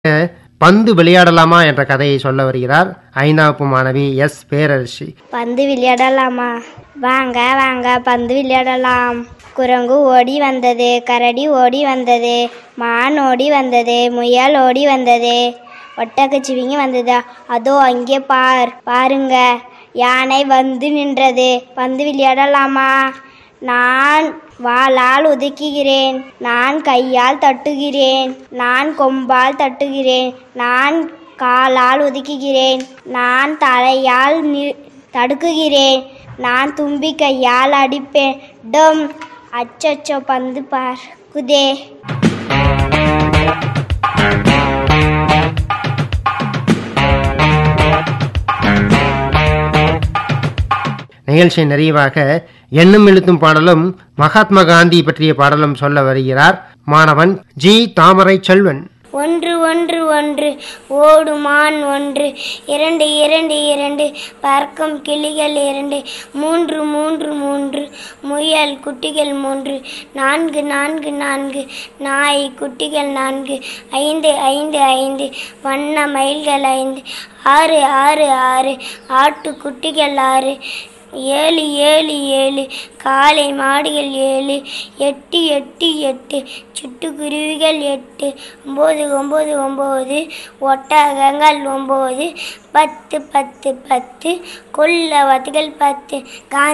பந்து விளையாடலாமா என்ற கதையை சொல்ல வருகிறார் ஐந்தாம் வகுப்பு மாணவி எஸ் பேரரசி பந்து விளையாடலாமா வாங்க வாங்க பந்து விளையாடலாம் குரங்கு ஓடி வந்தது கரடி ஓடி வந்தது மான் ஓடி வந்தது முயல் ஓடி வந்தது ஒட்டகச்சிவிங்கி வந்தது அதோ அங்கே பார் பாருங்க யானை வந்து நின்றது பந்து விளையாடலாமா நான் வாளால் உதைக்குகிறேன் நான் கையால் தட்டுகிறேன் நான் கொம்பால் தட்டுகிறேன் நான் காலால் ஒதுக்குகிறேன் நான் தலையால் நி- தடுக்குகிறேன் நான் தும்பிக்கையால் அடிப்பேன் டம் அச்சச்சோ பந்து பார்க்குதே நிகழ்ச்சி நிறைவாக எண்ணும் எழுத்தும் பாடலும் மகாத்மா காந்தி பற்றிய பாடலும் சொல்ல வருகிறார் மாணவன் ஜி தாமரை செல்வன் ஒன்று ஒன்று ஒன்று ஓடுமான் ஒன்று இரண்டு இரண்டு இரண்டு பறக்கும் கிளிகள் இரண்டு மூன்று மூன்று மூன்று முயல் குட்டிகள் மூன்று நான்கு நான்கு நான்கு நாய் குட்டிகள் நான்கு ஐந்து ஐந்து ஐந்து வண்ண மயில்கள் ஐந்து ஆறு ஆறு ஆறு ஆட்டு குட்டிகள் ஆறு ஏழு ஏழு ஏழு காளை மாடுகள் ஏழு எட்டு எட்டு எட்டு சிட்டுக்குருவிகள் எட்டு ஒம்பது ஒம்பது ஒம்பது ஒட்டகங்கள் ஒம்பது பத்து பத்து பத்து கொல்லவத்துகள் பத்து காந்தி